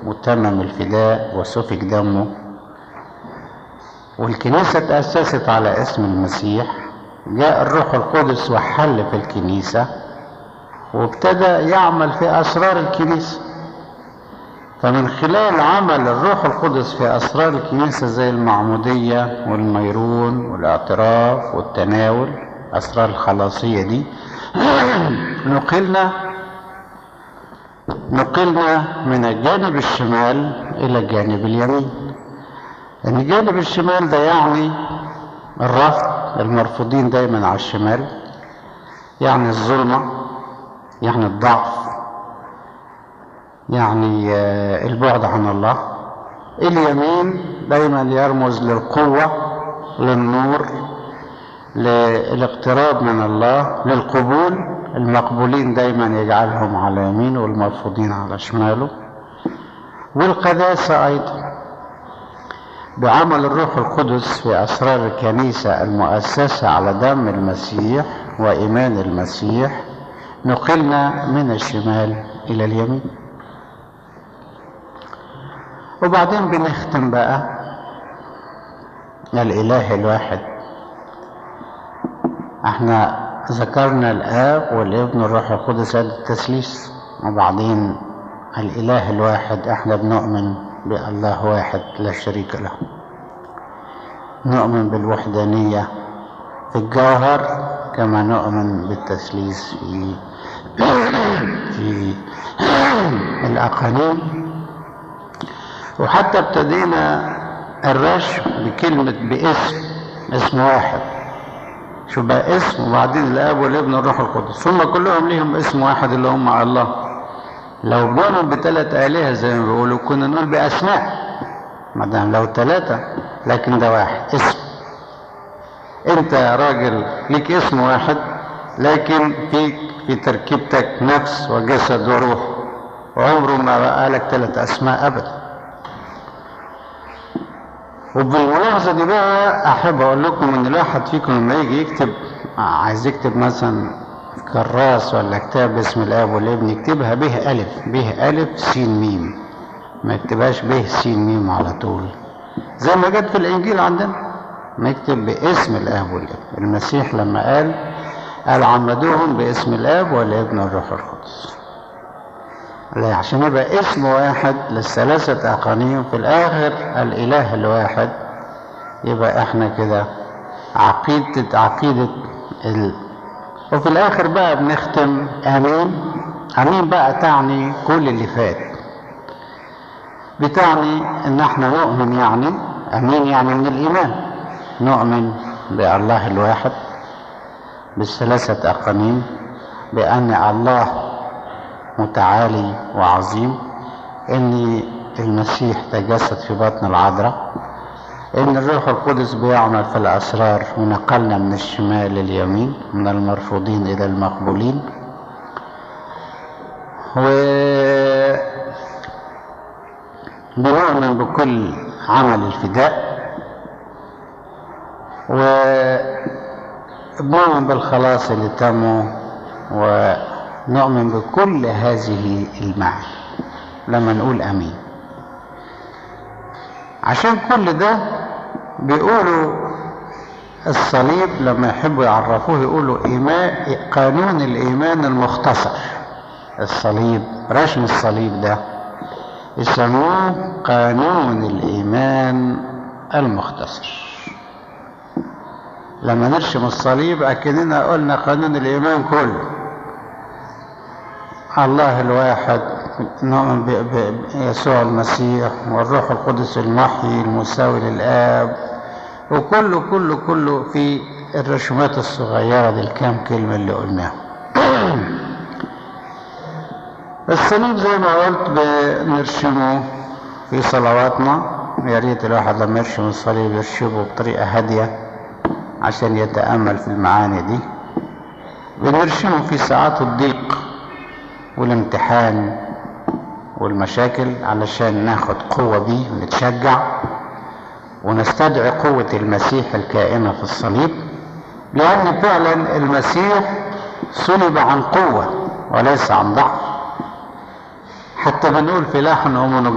وتمم الفداء وسفك دمه والكنيسة تأسست على اسم المسيح جاء الروح القدس وحل في الكنيسة وابتدى يعمل في أسرار الكنيسة فمن خلال عمل الروح القدس في أسرار الكنيسة زي المعمودية والميرون والاعتراف والتناول أسرار الخلاصية دي نقلنا نقلنا من الجانب الشمال إلى الجانب اليمين ان الجانب الشمال ده يعني الرفض المرفوضين دايما على الشمال يعني الظلمة يعني الضعف يعني البعد عن الله اليمين دايما يرمز للقوة للنور للاقتراب من الله للقبول المقبولين دايما يجعلهم على يمينه والمرفوضين على شماله والقداسة أيضا بعمل الروح القدس في أسرار الكنيسة المؤسسة على دم المسيح وإيمان المسيح نقلنا من الشمال إلى اليمين وبعدين بنختم بقى الإله الواحد احنا ذكرنا الآب والابن والروح القدس هذا التثليث وبعدين الإله الواحد احنا بنؤمن بالله واحد لا شريك له نؤمن بالوحدانية في الجوهر كما نؤمن بالتثليث في في الأقانيم وحتى ابتدينا الرشم بكلمة باسم اسم واحد شو بقى اسم وبعدين الاب والابن والروح القدس هم كلهم ليهم اسم واحد اللي هم الله لو بنوا بثلاث آلهة زي ما بيقولوا كنا نقول بأسماء ما دام لو ثلاثة لكن ده واحد اسم انت يا راجل ليك اسم واحد لكن فيك في تركيبتك نفس وجسد وروح وعمره ما بقى لك ثلاث اسماء ابدا وبالملاحظة دي بقى أحب أقول لكم إن الواحد فيكم لما يجي يكتب عايز يكتب مثلا كراس ولا كتاب باسم الآب والابن يكتبها به ألف به ألف سين ميم ما يكتبهاش به سين ميم على طول زي ما جت في الإنجيل عندنا نكتب باسم الآب والابن المسيح لما قال قال عمدوهم باسم الآب والابن والروح القدس لا عشان يبقى اسم واحد للثلاثة أقانيم في الآخر الإله الواحد يبقى احنا كده عقيدة عقيدة ال... وفي الآخر بقى بنختم آمين آمين بقى تعني كل اللي فات بتعني إن احنا نؤمن يعني آمين يعني من الإيمان نؤمن بالله الواحد بالثلاثة أقانيم بأن الله متعالي وعظيم ان المسيح تجسد في بطن العذراء ان الروح القدس بيعمل في الاسرار ونقلنا من الشمال لليمين من المرفوضين الى المقبولين و بنؤمن بكل عمل الفداء وبنؤمن بالخلاص اللي تمه و نؤمن بكل هذه المعاني لما نقول امين عشان كل ده بيقولوا الصليب لما يحبوا يعرفوه يقولوا إيمان قانون الإيمان المختصر الصليب رسم الصليب ده يسموه قانون الإيمان المختصر لما نرسم الصليب أكننا قلنا قانون الإيمان كله الله الواحد نؤمن بيسوع المسيح والروح القدس المحيي المساوي للآب وكله كله كله في الرسومات الصغيرة دي الكام كلمة اللي قلناها الصليب زي ما قلت بنرسمه في صلواتنا يا ريت الواحد لما يرسم الصليب يرسمه بطريقة هادية عشان يتأمل في المعاني دي بنرسمه في ساعات الضيق والامتحان والمشاكل علشان ناخد قوة بيه ونتشجع ونستدعي قوة المسيح الكائنة في الصليب لأن فعلا المسيح صلب عن قوة وليس عن ضعف حتى بنقول في لحن أم